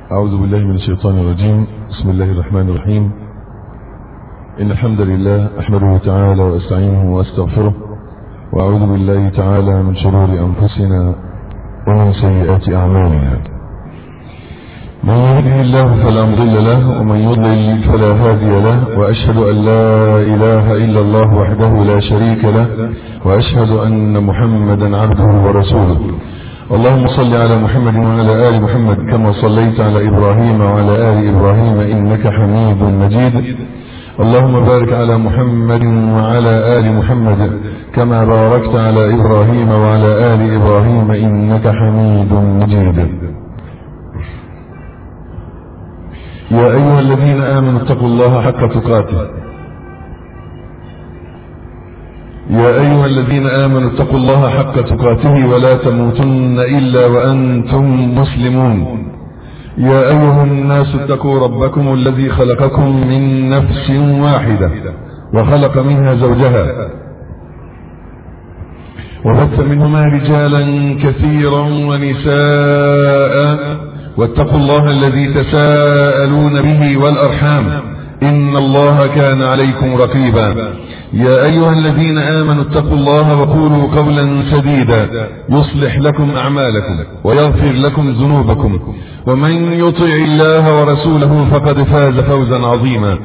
أعوذ بالله من الشيطان الرجيم بسم الله الرحمن الرحيم إن الحمد لله أحمده تعالى وأستعينه وأستغفره وأعوذ بالله تعالى من شرور أنفسنا ومن سيئات أعمالنا من يهده الله فلا مضل له ومن يضلل فلا هادي له وأشهد أن لا إله إلا الله وحده لا شريك له وأشهد أن محمدا عبده ورسوله اللهم صل على محمد وعلى آل محمد كما صليت على إبراهيم وعلى آل إبراهيم إنك حميد مجيد اللهم بارك على محمد وعلى آل محمد كما باركت على إبراهيم وعلى آل إبراهيم إنك حميد مجيد يا أيها الذين آمنوا اتقوا الله حق تقاته يا أيها الذين آمنوا اتقوا الله حق تقاته ولا تموتن إلا وأنتم مسلمون يا أيها الناس اتقوا ربكم الذي خلقكم من نفس واحدة وخلق منها زوجها وبث منهما رجالا كثيرا ونساء واتقوا الله الذي تساءلون به والأرحام إن الله كان عليكم رقيبا يا أيها الذين آمنوا اتقوا الله وقولوا قولا سديدا يصلح لكم أعمالكم ويغفر لكم ذنوبكم ومن يطع الله ورسوله فقد فاز فوزا عظيما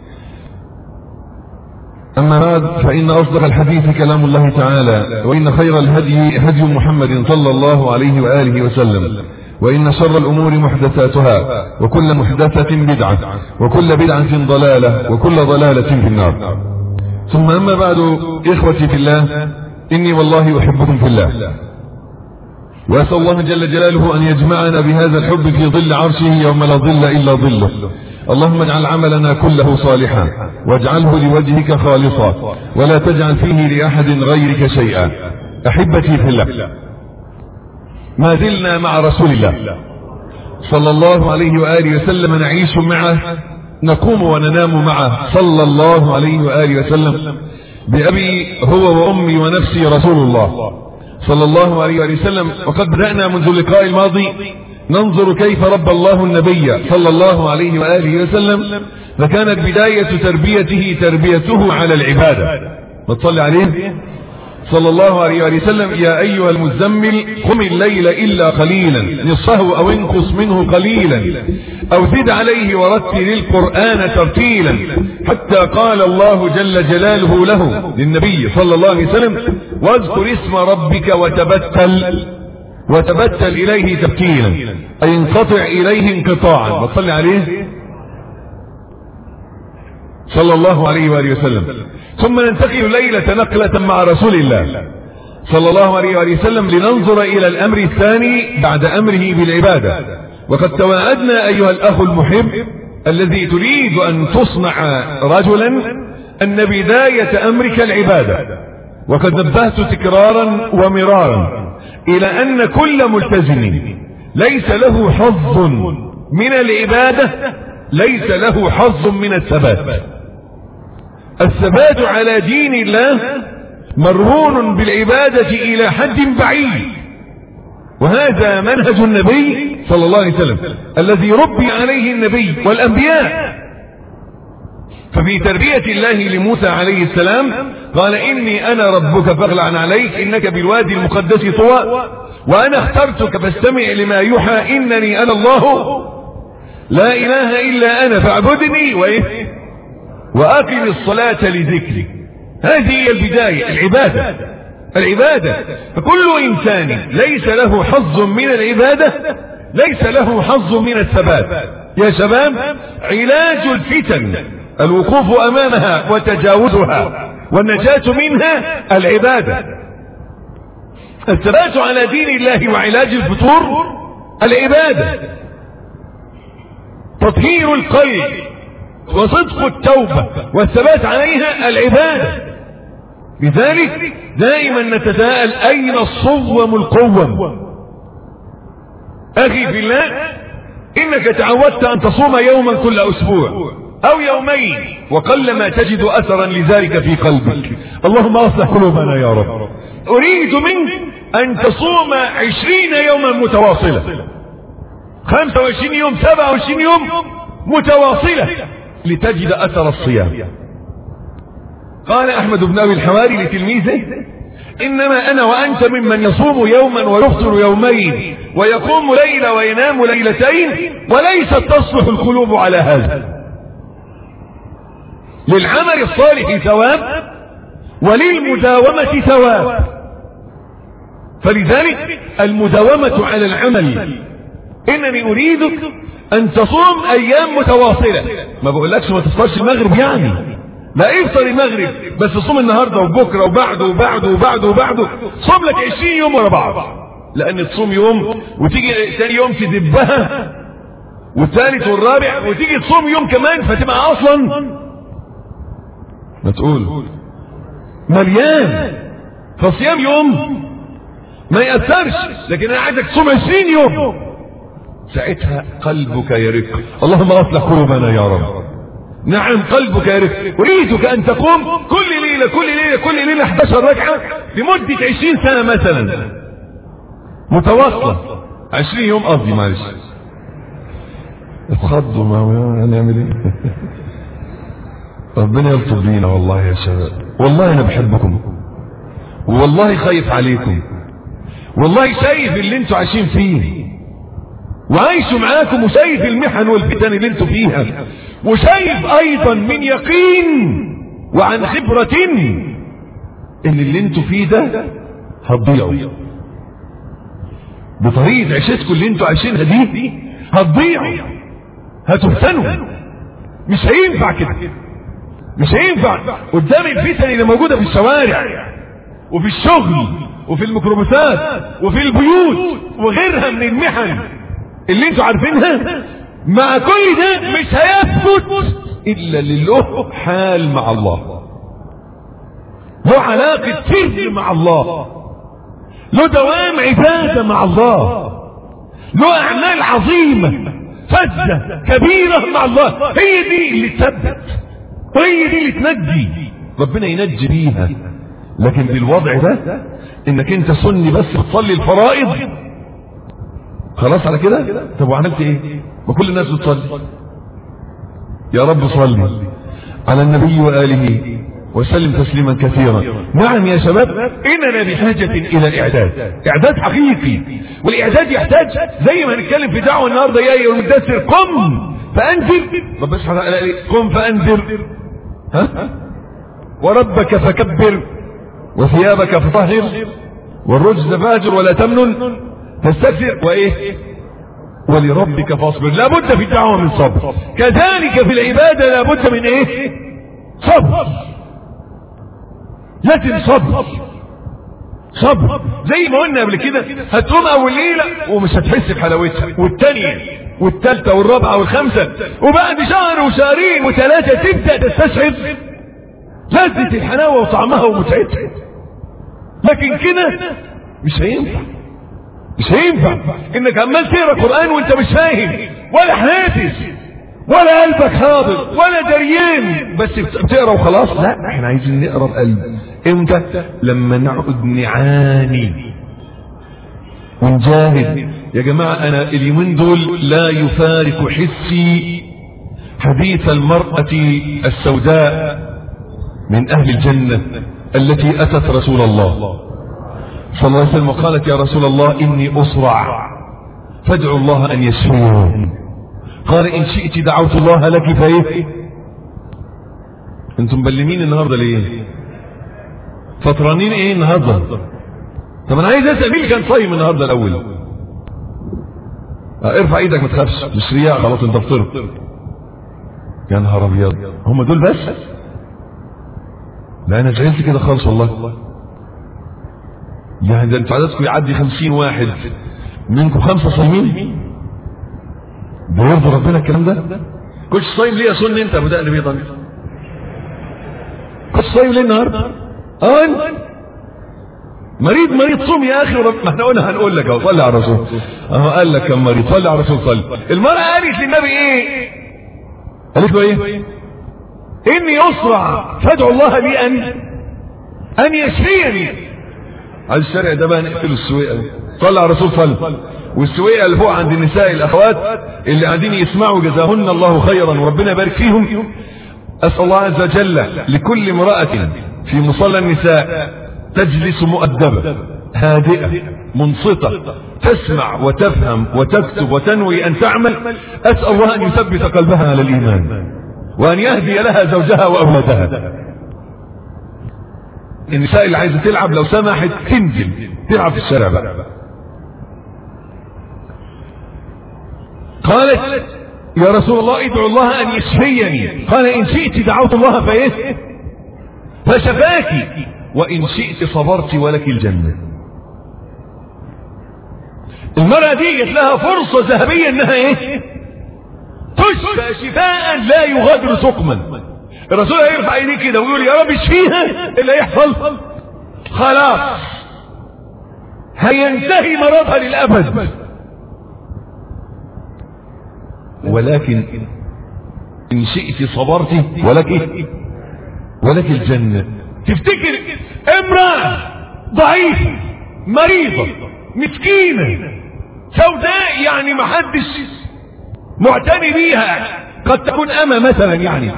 أما بعد فإن أصدق الحديث كلام الله تعالى وإن خير الهدي هدي محمد صلى الله عليه وآله وسلم وإن شر الأمور محدثاتها وكل محدثة بدعة وكل بدعة ضلالة وكل ضلالة في النار ثم أما بعد إخوتي في الله إني والله أحبكم في الله وأسأل الله جل جلاله أن يجمعنا بهذا الحب في ظل عرشه يوم لا ظل إلا ظله اللهم اجعل عملنا كله صالحا واجعله لوجهك خالصا ولا تجعل فيه لأحد غيرك شيئا أحبتي في الله ما زلنا مع رسول الله صلى الله عليه وآله وسلم نعيش معه نقوم وننام معه صلى الله عليه وآله وسلم بأبي هو وأمي ونفسي رسول الله صلى الله عليه وآله وسلم وقد بدأنا منذ اللقاء الماضي ننظر كيف رب الله النبي صلى الله عليه وآله وسلم فكانت بداية تربيته تربيته على العبادة ما تصلي عليه صلى الله عليه وآله وسلم يا أيها المزمل قم الليل إلا قليلا نصفه أو انقص منه قليلا أو زد عليه ورتل القرآن ترتيلا حتى قال الله جل جلاله له للنبي صلى الله عليه وسلم واذكر اسم ربك وتبتل وتبتل إليه تبتيلا أي انقطع إليه انقطاعا وصلي عليه صلى الله عليه وآله وسلم ثم ننتقل ليلة نقلة مع رسول الله صلى الله عليه وآله وسلم لننظر إلى الأمر الثاني بعد أمره بالعبادة وقد تواعدنا أيها الأخ المحب الذي تريد أن تصنع رجلا أن بداية أمرك العبادة وقد نبهت تكرارا ومرارا إلى أن كل ملتزم ليس له حظ من العبادة ليس له حظ من الثبات الثبات على دين الله مرهون بالعبادة إلى حد بعيد وهذا منهج النبي صلى الله عليه وسلم الذي ربي عليه النبي والأنبياء ففي تربية الله لموسى عليه السلام قال إني أنا ربك فاغلع عليك إنك بالوادي المقدس طوى وأنا اخترتك فاستمع لما يوحى إنني أنا الله لا إله إلا أنا فاعبدني وإيه وأقم الصلاة لذكري هذه هي البداية العبادة العبادة فكل إنسان ليس له حظ من العبادة ليس له حظ من الثبات يا شباب علاج الفتن الوقوف أمامها وتجاوزها والنجاة منها العبادة الثبات على دين الله وعلاج الفتور العبادة تطهير القلب وصدق التوبة والثبات عليها العبادة لذلك دائما نتساءل أين الصوم القوم أخي في الله إنك تعودت أن تصوم يوما كل أسبوع أو يومين وقلما تجد أثرا لذلك في قلبك اللهم أصلح قلوبنا يا رب أريد منك أن تصوم عشرين يوما متواصلة 25 يوم 27 يوم متواصلة لتجد أثر الصيام قال أحمد بن أبي الحواري لتلميذه إنما أنا وأنت ممن يصوم يوما ويفطر يومين ويقوم ليلة وينام ليلتين وليست تصلح القلوب على هذا للعمل الصالح ثواب وللمداومة ثواب فلذلك المداومة على العمل إنني أريدك أن تصوم أيام متواصلة ما بقولكش ما تصفرش المغرب يعني لا افطر المغرب بس صوم النهاردة وبكرة وبعده وبعده وبعده وبعده صوم لك 20 يوم ورا بعض لأن تصوم يوم وتيجي ثاني يوم تدبها والثالث والرابع وتيجي تصوم يوم كمان فتبقى أصلا ما تقول مليان فصيام يوم ما يأثرش لكن أنا عايزك تصوم 20 يوم ساعتها قلبك يرق اللهم اصلح قلوبنا يا رب نعم قلبك يرق اريدك ان تقوم كل ليله كل ليله كل ليله 11 ركعه لمده 20 سنه مثلا متواصله 20 يوم قصدي معلش اتخضوا ما هنعمل ايه ربنا يلطف بينا والله يا شباب والله انا بحبكم والله خايف عليكم والله شايف اللي انتوا عايشين فيه وعايشوا معاكم وشايف المحن والفتن اللي انتوا فيها وشايف ايضا من يقين وعن خبرة ان اللي انتوا فيه ده هتضيعوا بطريقة عيشتكم اللي انتوا عايشينها دي هتضيعوا هتفتنوا مش هينفع كده مش هينفع قدام الفتن اللي موجودة في الشوارع وفي الشغل وفي الميكروباصات وفي البيوت وغيرها من المحن اللي انتوا عارفينها مع كل ده مش هيثبت الا اللي له حال مع الله له علاقة سر مع الله له دوام عبادة مع الله له اعمال عظيمة فزة كبيرة مع الله هي دي اللي تثبت وهي دي اللي تنجي ربنا ينجي بيها لكن بالوضع ده انك انت سني بس بتصلي الفرائض خلاص على كده طب وعملت ايه ما كل الناس بتصلي يا رب صلي على النبي وآله وسلم تسليما كثيرا نعم يا شباب اننا بحاجة الى الاعداد اعداد حقيقي والاعداد يحتاج زي ما هنتكلم في دعوة النهاردة يا ايها المدثر قم فانذر ربنا سبحانه وتعالى قم فانذر ها وربك فكبر وثيابك فطهر والرجز فاجر ولا تمنن تستكثر وايه ولربك فاصبر لابد في الدعوة من صبر كذلك في العبادة لابد من ايه صبر لازم صبر صبر زي ما قلنا قبل كده هتقوم اول ليلة ومش هتحس بحلاوتها والتانية والتالتة والرابعة والخامسة وبعد شهر وشهرين وثلاثة تبدأ تستشعر لذة الحلاوة وطعمها ومتعتها لكن كده مش هينفع مش هينفع انك عمال تقرا قران وانت مش فاهم ولا حاسس ولا قلبك حاضر ولا دريان بس بتقرا وخلاص لا احنا عايزين نقرا بقلب امتى لما نقعد نعاني ونجاهد يا جماعة انا اليومين دول لا يفارق حسي حديث المرأة السوداء من اهل الجنة التي اتت رسول الله صلى الله عليه وسلم وقالت يا رسول الله إني أسرع فادعوا الله أن يشفيني قال إن شئت دعوت الله لك فإيه أنتم مبلمين النهاردة ليه فطرانين إيه النهاردة طب أنا عايز أسأل مين كان صايم النهاردة الأول اه ارفع ايدك ما تخافش مش رياء خلاص انت فطرت يا نهار ابيض هم دول بس لا انا زعلت كده خالص والله يعني ده انتوا عددكم يعدي خمسين واحد منكم خمسة صايمين ده يرضى ربنا الكلام ده كنت صايم ليه يا سن انت ابو دقن بيضا كنت صايم ليه النهارده اه انت مريض مريض صوم يا اخي ورب... ما احنا قلنا هنقول لك اهو صلي على الرسول اهو قال لك كم مريض صلي على الرسول صلي المرأة قالت للنبي ايه قالت له ايه اني اسرع فادعو الله لي ان ان يشفيني على الشارع ده بقى نقفل السويقه صلى على الرسول صلى والسويقه اللي فوق عند النساء الاخوات اللي قاعدين يسمعوا جزاهن الله خيرا وربنا يبارك فيهم اسال الله عز وجل لكل امراه في مصلى النساء تجلس مؤدبه هادئه منصته تسمع وتفهم وتكتب وتنوي ان تعمل اسال الله ان يثبت قلبها على الايمان وان يهدي لها زوجها واولادها النساء اللي عايزه تلعب لو سمحت تنزل تلعب في الشارع بقى قالت يا رسول الله ادعو الله ان يشفيني قال ان شئت دعوت الله فايه فشفاك وان شئت صبرت ولك الجنه المرأة دي جت لها فرصة ذهبية انها ايه تشفى شفاء لا يغادر سقما الرسول هيرفع ايديه كده ويقول يا رب اشفيها إيه اللي يحصل خلاص هينتهي مرضها للابد ولكن ان شئت صبرت ولك ايه ولك الجنة تفتكر امرأة ضعيفة مريضة مسكينة سوداء يعني محدش معتني بيها قد تكون أما مثلا يعني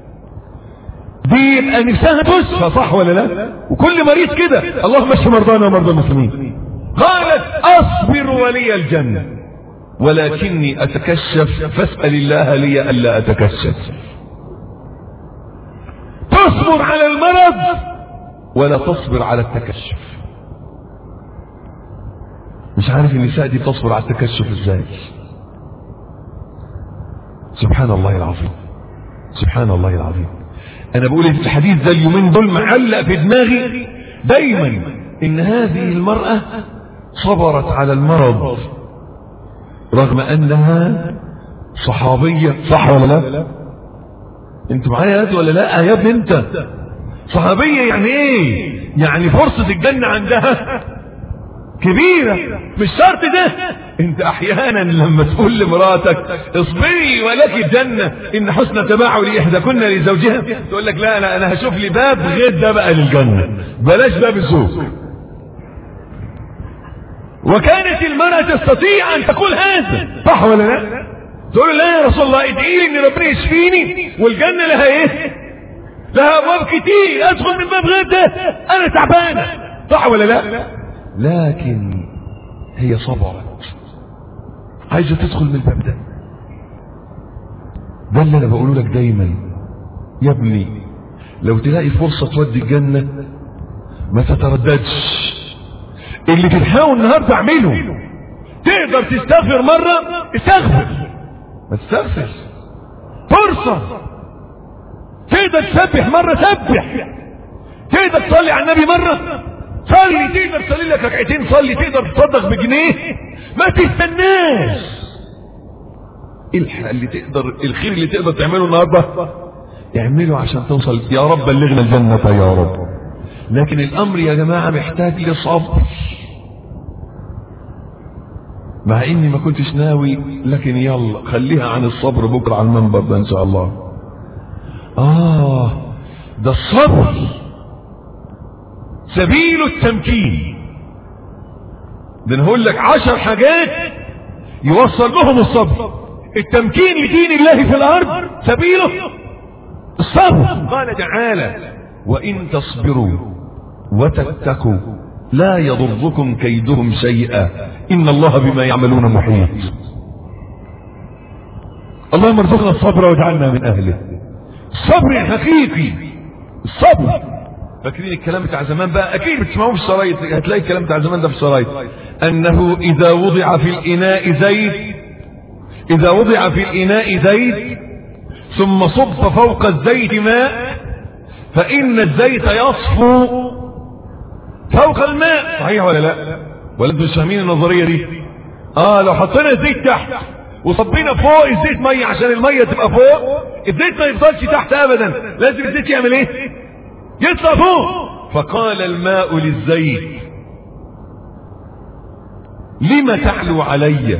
دي يبقى نفسها تشفى صح ولا لا وكل مريض كده اللهم اشف مرضانا ومرضى المسلمين قالت اصبر ولي الجنة ولكني اتكشف فاسأل الله لي الا اتكشف تصبر على المرض ولا تصبر على التكشف مش عارف النساء دي تصبر على التكشف ازاي سبحان الله العظيم سبحان الله العظيم انا بقول الحديث ده اليومين دول معلق في دماغي دايما ان هذه المرأة صبرت على المرض رغم انها صحابية صح ولا لا انت معايا ولا لا يا ابني انت صحابية يعني ايه يعني فرصة الجنة عندها كبيرة مش شرط ده انت احيانا لما تقول لمراتك اصبري ولك الجنة ان حسن تباعل احداكن لزوجها تقول لك لا انا انا هشوف لي باب غير ده بقى للجنة بلاش باب الزوج وكانت المرأة تستطيع ان تقول هذا صح ولا لا تقول لا يا رسول الله ادعي لي ان ربنا يشفيني والجنة لها ايه لها ابواب كتير ادخل من باب غير ده انا تعبانة صح ولا لا لكن هي صبرت عايزة تدخل من الباب ده ده اللي انا بقوله لك دايما يا ابني لو تلاقي فرصة تودي الجنة ما تترددش اللي تلحقه النهاردة اعمله تقدر تستغفر مرة استغفر ما تستغفر فرصة تقدر تسبح مرة سبح تقدر تصلي على النبي مرة صلي تقدر تصلي لك ركعتين صلي تقدر تصدق بجنيه ما تستناش الحق اللي تقدر الخير اللي تقدر تعمله النهارده اعمله عشان توصل يا رب بلغنا الجنة يا رب لكن الامر يا جماعة محتاج لصبر مع اني ما كنتش ناوي لكن يلا خليها عن الصبر بكرة على المنبر ده ان شاء الله اه ده الصبر سبيل التمكين ده نقول لك عشر حاجات يوصل لهم الصبر التمكين لدين الله في الارض سبيله الصبر قال تعالى وان تصبروا وتتقوا لا يضركم كيدهم شيئا ان الله بما يعملون محيط اللهم ارزقنا الصبر واجعلنا من اهله الصبر الحقيقي الصبر فاكرين الكلام بتاع زمان بقى اكيد بتسمعوه في الشرايط هتلاقي الكلام بتاع زمان ده في الشرايط انه اذا وضع في الاناء زيت اذا وضع في الاناء زيت ثم صب فوق الزيت ماء فان الزيت يصفو فوق الماء صحيح ولا لا ولا انتوا مش فاهمين النظريه دي اه لو حطينا الزيت تحت وصبينا فوق الزيت ميه عشان الميه تبقى فوق الزيت ما يفضلش تحت ابدا لازم الزيت يعمل ايه يطلع فوق فقال الماء للزيت لم تعلو علي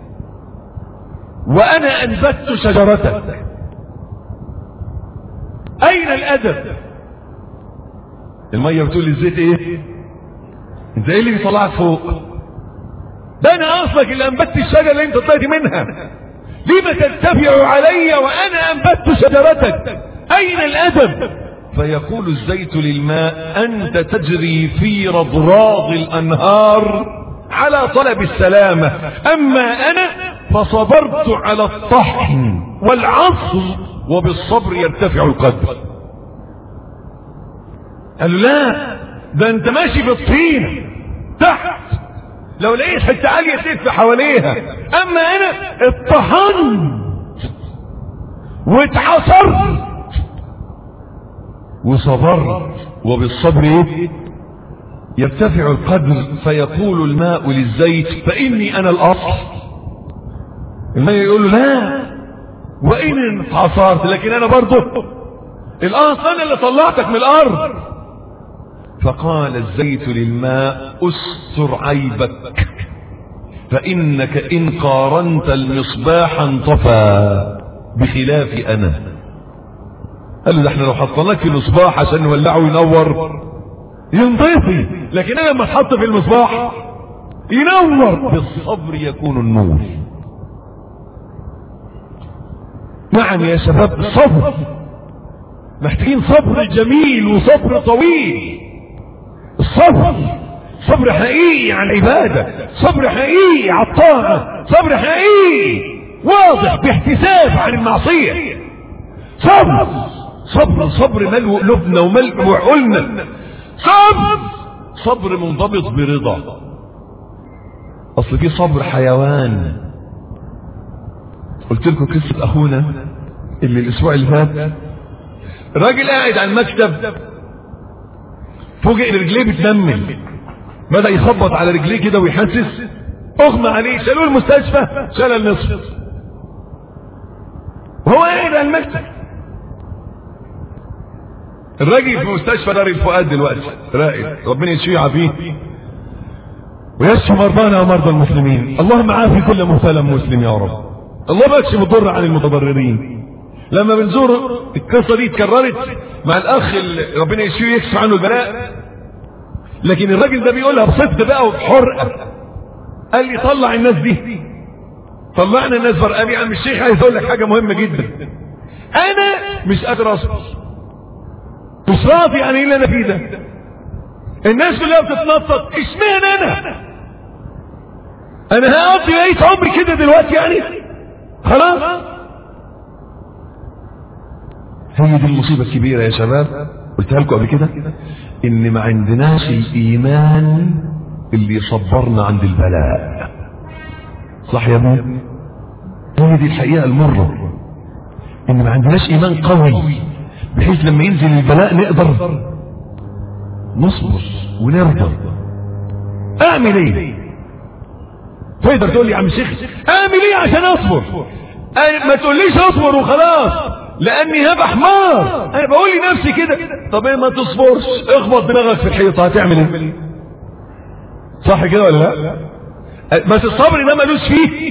وانا انبت شجرتك اين الادب الميه بتقول للزيت ايه انت ايه اللي بيطلعك فوق ده انا اصلك اللي انبت الشجره اللي انت طلعت منها لما تتبع علي وانا انبت شجرتك اين الادب فيقول الزيت للماء أنت تجري في رضراض الأنهار على طلب السلامة اما انا فصبرت على الطحن والعصر وبالصبر يرتفع القدر قال له لا ده انت ماشي في الطين تحت لو لقيت حته عاليه تلف حواليها اما انا اتطحنت واتحصرت وصبرت وبالصبر إيه؟ يرتفع القدر فيقول الماء للزيت فإني أنا الأصل الماء يقول له لا وإن اتحصرت لكن أنا برضه الأصل أنا اللي طلعتك من الأرض فقال الزيت للماء استر عيبك فإنك إن قارنت المصباح انطفى بخلاف أنا قال له ده احنا لو حطيناك في المصباح عشان نولعه ينور ينطفي لكن أنا لما اتحط في المصباح ينور بالصبر يكون النور نعم يا شباب صبر محتاجين صبر جميل وصبر طويل الصبر صبر حقيقي على العبادة صبر حقيقي على الطاعة صبر حقيقي واضح باحتساب عن المعصية صبر صبر صبر ملء قلوبنا وملء عقولنا صبر صبر منضبط برضا اصل في صبر حيوان قلت لكم قصة اخونا اللي الاسبوع اللي فات الراجل قاعد على المكتب فوجئ رجليه بتنمل بدأ يخبط على رجليه كده ويحسس اغمى عليه شالوه المستشفى شال النصف وهو قاعد على المكتب الراجل في مستشفى دار الفؤاد دلوقتي راقد ربنا يشفيه ويعافيه ويشفي مرضانا ومرضى المسلمين اللهم عافي كل مبتلى مسلم يا رب اللهم اكشف الضر عن المتضررين لما بنزور القصه دي اتكررت مع الاخ اللي ربنا يشفيه ويكشف عنه البلاء لكن الراجل ده بيقولها بصدق بقى وبحرقه قال لي طلع الناس دي طلعنا الناس بره قال لي يا عم الشيخ عايز اقول لك حاجه مهمه جدا انا مش قادر اصبر مش راضي عن اللي انا فيه ده الناس كلها بتتنطط اشمعنى انا انا هقضي بقيت عمري كده دلوقتي يعني خلاص هي دي المصيبة الكبيرة يا شباب قلتها لكم قبل كده ان ما عندناش الايمان اللي يصبرنا عند البلاء صح يا ابني هي دي الحقيقة المرة ان ما عندناش ايمان قوي بحيث لما ينزل البلاء نقدر نصبر ونرضى اعمل ايه تقدر تقول لي يا عم الشيخ اعمل ايه عشان اصبر أنا ما تقوليش اصبر وخلاص لاني هبقى حمار انا بقول لنفسي كده طب ايه ما تصبرش اخبط دماغك في الحيطه هتعمل ايه صح كده ولا لا بس الصبر ده ملوش فيه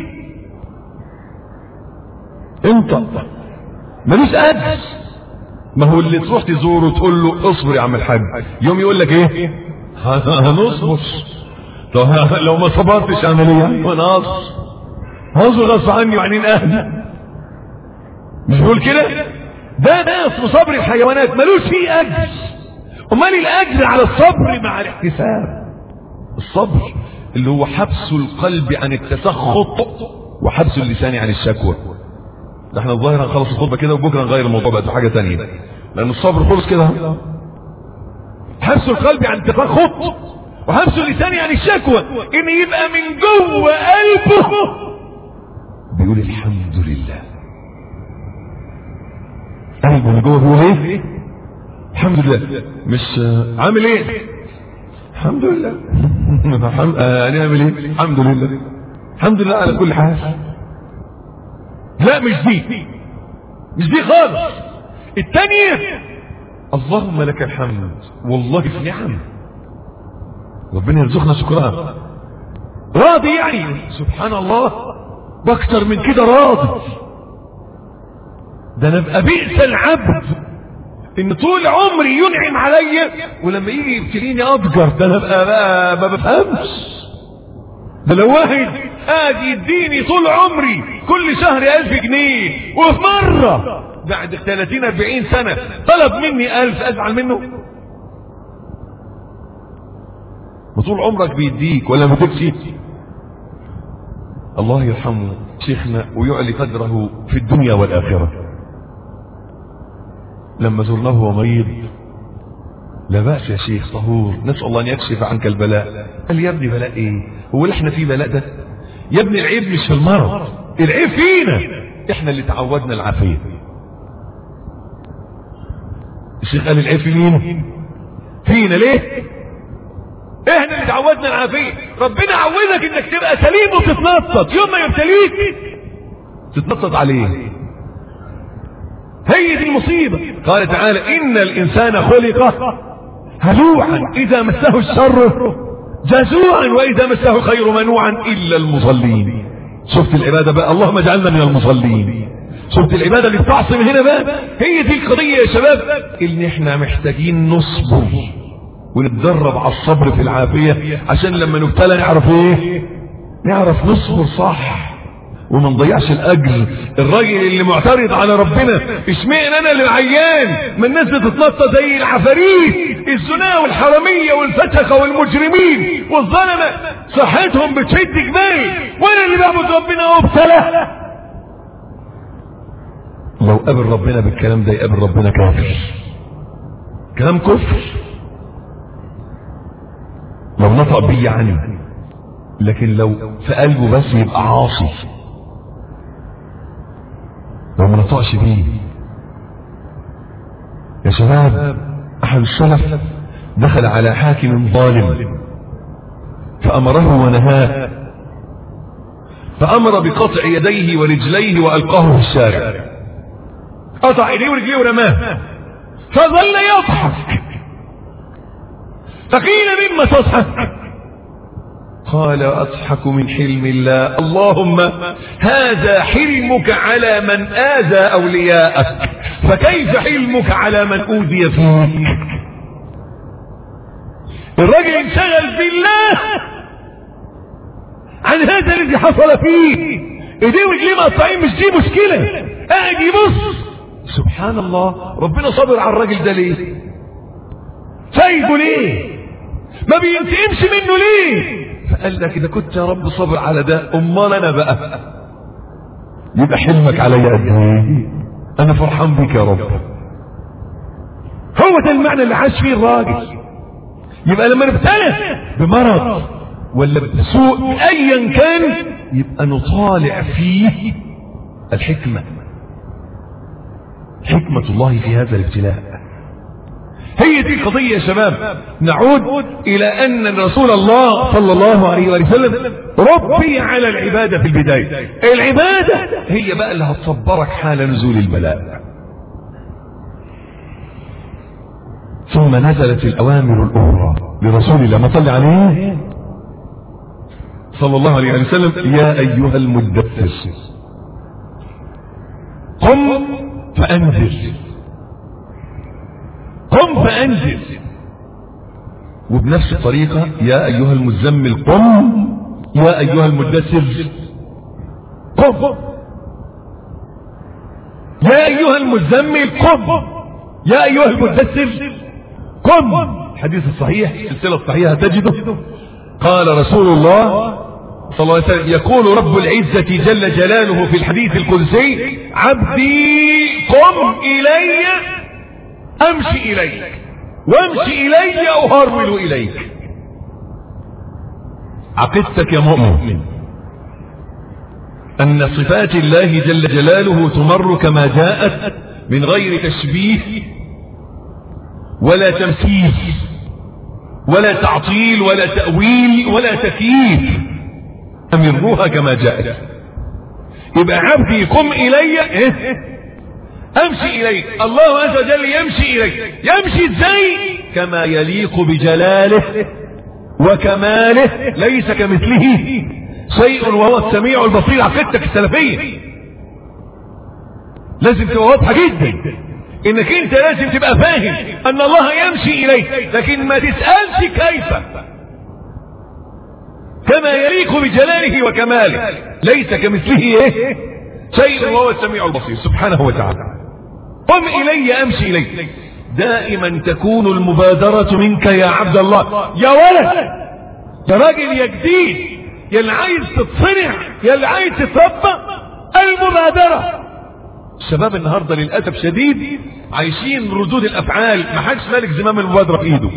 انت ملوش قد ما هو اللي تروح تزوره وتقول له اصبر يا عم الحاج يوم يقول لك ايه هنصبر طب لو ما صبرتش اعمل ايه وانا اصبر هصبر غصب عني وعنين اهلي مش بيقول كده ده ده اسمه صبر الحيوانات ملوش فيه اجر امال الاجر على الصبر مع الاحتساب الصبر اللي هو حبس القلب عن التسخط وحبس اللسان عن الشكوى ده احنا الظاهر هنخلص الخطبه كده وبكره نغير الموضوع بقى حاجه تانية لان الصبر خلص كده حبس القلب عن التسخط وحبس اللسان عن الشكوى ان يبقى من جوه قلبه بيقول الحمد لله قلبه من جوه بيقول ايه الحمد لله مش عامل ايه الحمد لله هنعمل ايه الحمد لله الحمد لله على كل حال لا مش دي مش دي خالص التانية اللهم لك الحمد والله في نعم ربنا يرزقنا شكرها راضي يعني سبحان الله باكتر من كده راضي ده انا ابقى بئس العبد ان طول عمري ينعم عليا ولما يجي يبتليني اضجر ده انا ابقى بقى ما بفهمش ده لو واحد قاعد يديني طول عمري كل شهر ألف جنيه وفي مرة بعد 30 40 سنة طلب مني ألف أزعل منه وطول عمرك بيديك ولا ما تكشي الله يرحمه شيخنا ويعلي قدره في الدنيا والآخرة لما زرناه وهو مريض لا بأس يا شيخ طهور نسأل الله أن يكشف عنك البلاء قال يا ابني بلاء ايه هو اللي احنا فيه بلاء ده يا ابني العيب مش في المرض العيب فينا احنا اللي تعودنا العافية الشيخ قال العيب في مين فينا ليه احنا اللي تعودنا العافية ربنا عودك انك تبقى سليم وتتنطط يوم ما يبتليك تتنطط عليه هي دي المصيبة قال تعالى ان الانسان خلق هلوعا اذا مسه الشر جزوعا واذا مسه الخير منوعا الا المصلين شفت العبادة بقى اللهم اجعلنا من المصلين شفت العبادة اللي بتعصم هنا بقى هي دي القضية يا شباب ان احنا محتاجين نصبر ونتدرب على الصبر في العافية عشان لما نبتلى نعرف ايه نعرف نصبر صح وما نضيعش الاجر الراجل اللي معترض على ربنا اشمعنى انا اللي عيان ما الناس بتتنطط زي العفاريت الزنا والحراميه والفتكه والمجرمين والظلمه صحتهم بتشد جبالي وانا اللي بعبد ربنا وابتلى لو قابل ربنا بالكلام ده يقابل ربنا كافر كلام كفر لو نطق بيه يعني لكن لو في قلبه بس يبقى عاصي لو ما نطقش بيه يا شباب احد السلف دخل على حاكم ظالم فامره ونهاه فامر بقطع يديه ورجليه والقاه في الشارع قطع ايديه ورجليه ورماه فظل يضحك فقيل مما تضحك قال أضحك من حلم الله اللهم هذا حلمك على من آذى أولياءك فكيف حلمك على من أوذي فيك الرجل انشغل بالله عن هذا الذي حصل فيه ايديه ورجليه مقطعين مش دي مشكلة قاعد يبص سبحان الله ربنا صبر على الراجل ده ليه سايبه ليه ما بينتقمش منه ليه فقال لك اذا كنت يا رب صبر على ده امال انا بقى يبقى حلمك عليا قد ايه انا فرحان بك يا رب هو ده المعنى اللي عاش فيه الراجل يبقى لما نبتلى بمرض ولا بسوء ايا كان يبقى نطالع فيه الحكمة حكمة الله في هذا الابتلاء هي دي القضية يا شباب نعود إلى أن رسول الله صلى الله عليه وسلم ربي على العبادة في البداية العبادة هي بقى اللي هتصبرك حال نزول البلاء ثم نزلت الأوامر الأخرى لرسول الله ما صلى عليه صلى الله عليه وسلم يا أيها المدثر قم فأنذر قم فأنزل وبنفس الطريقة يا أيها المزمل قم يا أيها المدثر قم يا أيها المزمل قم يا أيها المدثر قم الحديث الصحيح السلسلة الصحيحة تجده قال رسول الله صلى الله عليه وسلم يقول رب العزة جل جلاله في الحديث القدسي عبدي قم إلي امشي اليك وامشي الي اهرول اليك عقيدتك يا مؤمن ان صفات الله جل جلاله تمر كما جاءت من غير تشبيه ولا تمثيل ولا تعطيل ولا تأويل ولا تكييف أمروها كما جاءت يبقى عبدي قم إلي إيه؟ امشي اليك الله عز وجل يمشي اليك يمشي ازاي كما يليق بجلاله وكماله ليس كمثله شيء وهو السميع البصير عقيدتك السلفية لازم تبقى واضحة جدا انك انت لازم تبقى فاهم ان الله يمشي اليك لكن ما تسألش كيف كما يليق بجلاله وكماله ليس كمثله ايه شيء وهو السميع البصير سبحانه وتعالى قم الي امشي اليك دائما تكون المبادرة منك يا عبد الله يا ولد يا راجل يا جديد يا اللي عايز تتصنع يا اللي عايز تتربى المبادرة الشباب النهاردة للأسف شديد عايشين ردود الأفعال ما حدش مالك زمام المبادرة في إيده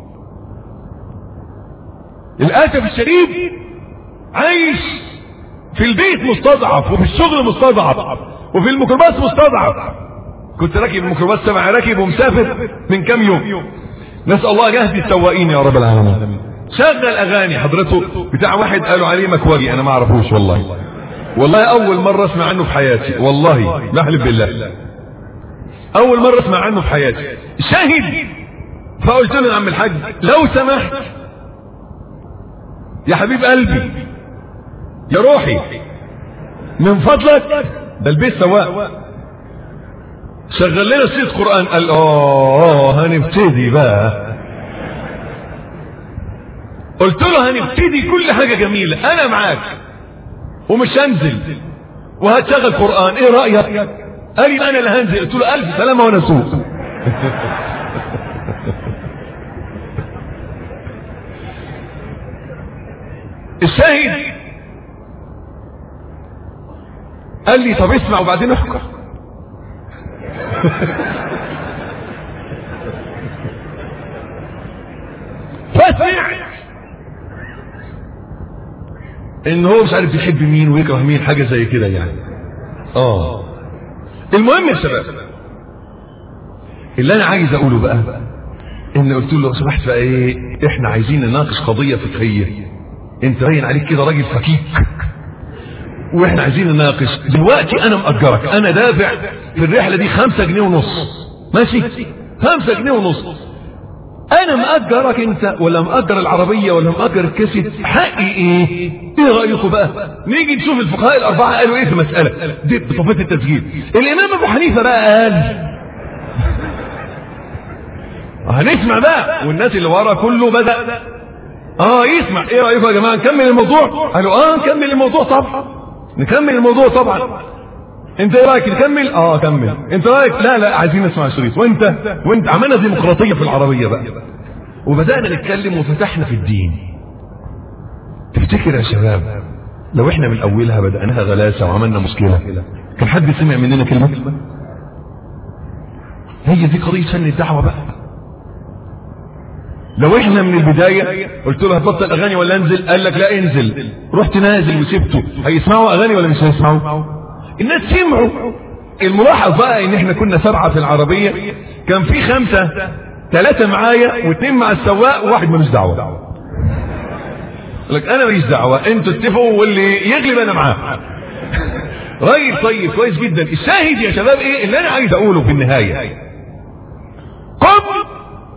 للأسف الشديد عايش في البيت مستضعف وفي الشغل مستضعف وفي الميكروباص مستضعف كنت راكب الميكروباص سبع راكب ومسافر من كام يوم نسأل الله يهدي السواقين يا رب العالمين شغل اغاني حضرته بتاع واحد قالوا عليه مكواجي انا ما اعرفوش والله والله اول مرة اسمع عنه في حياتي والله بحلف بالله اول مرة اسمع عنه في حياتي شاهد فقلت له يا عم الحاج لو سمحت يا حبيب قلبي يا روحي من فضلك ده البيت سواء شغل لنا سيد قرآن قال اه هنبتدي بقى قلت له هنبتدي كل حاجة جميلة انا معاك ومش هنزل وهتشغل قرآن ايه رأيك قال لي انا اللي هنزل قلت له الف سلامة وانا اسوق الشاهد قال لي طب اسمع وبعدين احكم فسمعت ان هو مش عارف يحب مين ويكره مين حاجة زي كده يعني اه المهم يا شباب اللي انا عايز اقوله بقى ان قلت له لو سمحت بقى ايه احنا عايزين نناقش قضية فقهية انت باين عليك كده راجل فكيك واحنا عايزين نناقش دلوقتي انا مأجرك انا دافع في الرحلة دي خمسة جنيه ونص ماشي خمسة جنيه ونص انا مأجرك انت ولا مأجر العربية ولا مأجر الكاسيت حقي ايه ايه رأيكم بقى نيجي نشوف الفقهاء الاربعة قالوا ايه في المسألة دي بطفية التسجيل الامام ابو حنيفة بقى قال هنسمع بقى والناس اللي ورا كله بدأ اه يسمع ايه رأيكم يا جماعة نكمل الموضوع قالوا اه نكمل الموضوع طبعا نكمل الموضوع طبعا انت ايه رايك نكمل اه كمل انت رايك لا لا عايزين نسمع الشريط وانت وانت عملنا ديمقراطيه في العربيه بقى وبدانا نتكلم وفتحنا في الدين تفتكر يا شباب لو احنا من اولها بداناها غلاسه وعملنا مشكله كان حد سمع مننا كلمه هي دي قضيه فن الدعوه بقى لو احنا من البداية قلت له هتبطل اغاني ولا انزل قال لك لا انزل رحت نازل وسبته هيسمعوا اغاني ولا مش هيسمعوا الناس سمعوا الملاحظ بقى ان احنا كنا سبعة في العربية كان في خمسة ثلاثة معايا واثنين مع السواق وواحد ملوش دعوة لك انا ماليش دعوة انتوا اتفقوا واللي يغلب انا معاه راجل طيب كويس جدا الشاهد يا شباب ايه اللي انا عايز اقوله في النهاية قم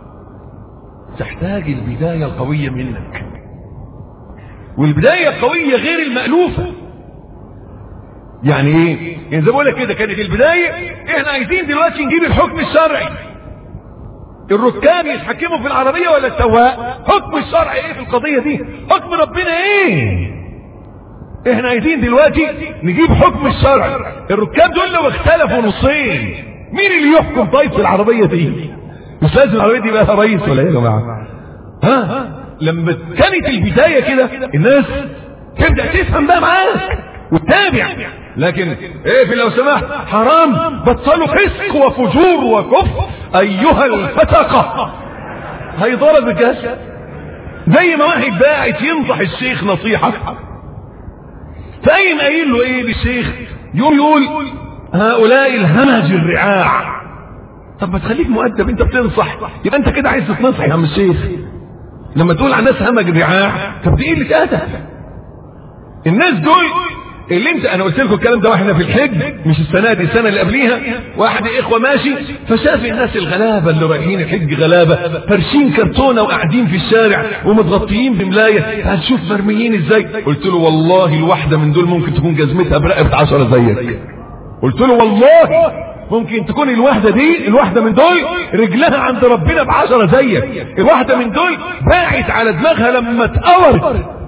تحتاج البداية القوية منك والبداية القوية غير المألوفة يعني ايه يعني زي ما لك كده كانت البداية احنا عايزين دلوقتي نجيب الحكم الشرعي الركاب يتحكموا في العربية ولا السواق حكم الشرع ايه في القضية دي حكم ربنا ايه احنا عايزين دلوقتي نجيب حكم الشرع الركاب دول لو اختلفوا نصين مين اللي يحكم طيب في العربية دي مش لازم العربية دي بقى رئيس ولا ايه يا جماعة ها لما كانت البداية كده الناس تبدأ تفهم بقى معاك وتتابع لكن ايه في لو سمحت حرام بطلوا فسق وفجور وكفر ايها الفتقة هيضرب الجسد زي ما واحد باعت ينصح الشيخ نصيحة فاين قايل له ايه للشيخ يقول يقول هؤلاء الهمج الرعاع طب ما تخليك مؤدب انت بتنصح يبقى انت كده عايز تتنصح يا عم الشيخ لما تقول على الناس همج رعاع طب دي قله ادب الناس دول اللي انت انا قلت لكم الكلام ده واحنا في الحج مش السنه دي السنه اللي قبليها واحد اخوه ماشي فشاف الناس الغلابه اللي رايحين الحج غلابه فرشين كرتونه وقاعدين في الشارع ومتغطيين بملايه هتشوف مرميين ازاي قلت له والله الواحده من دول ممكن تكون جزمتها برقبه 10 زيك قلت له والله ممكن تكون الواحدة دي الواحدة من دول رجلها عند ربنا بعشرة زيك الواحدة من دول باعت على دماغها لما اتقورت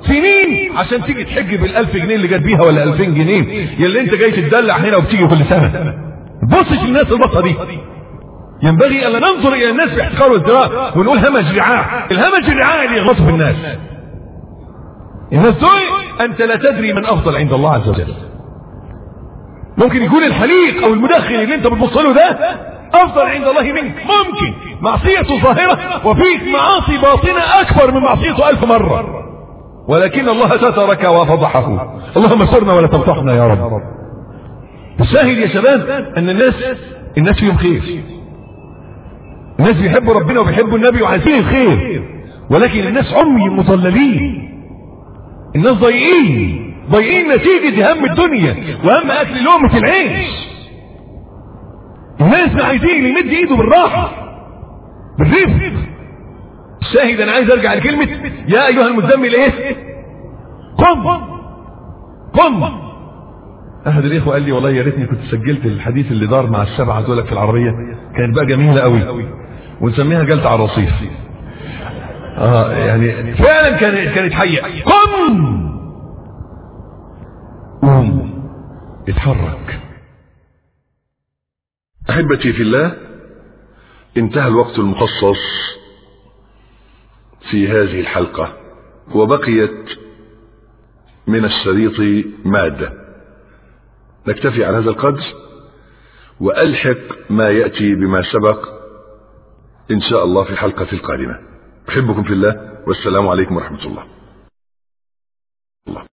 سنين عشان تيجي تحج بالالف جنيه اللي جت بيها ولا الفين جنيه يلي انت جاي تتدلع هنا وبتيجي كل سنة بصش للناس البصة دي ينبغي الا ننظر الى الناس باحتقار وازدراء ونقول همج رعاع الهمج الرعاع اللي يغلط في الناس الناس دول انت لا تدري من افضل عند الله عز وجل ممكن يكون الحليق او المدخن اللي انت بتبص له ده افضل عند الله منك ممكن معصيته ظاهرة وفيك معاصي باطنة اكبر من معصيته الف مرة ولكن الله سترك وفضحه اللهم استرنا ولا تفضحنا يا رب الشاهد يا شباب ان الناس الناس فيهم خير الناس بيحبوا ربنا وبيحبوا النبي وعايزين الخير ولكن الناس عمي مضللين الناس ضايقين ضايقين نتيجة هم الدنيا وهم اكل لقمة العيش الناس ما عايزين يمد ايده بالراحة بالرفق الشاهد انا عايز ارجع لكلمة يا ايها المزمل ايه قم قم احد الاخوه قال لي والله يا ريتني كنت سجلت الحديث اللي دار مع السبعه دول في العربيه كانت بقى جميله قوي ونسميها جلطه على الرصيف اه يعني فعلا كانت كانت حيه قم قوم اتحرك احبتي في الله انتهى الوقت المخصص في هذه الحلقه وبقيت من الشريط ماده نكتفي على هذا القدر والحق ما ياتي بما سبق ان شاء الله في الحلقه القادمه احبكم في الله والسلام عليكم ورحمه الله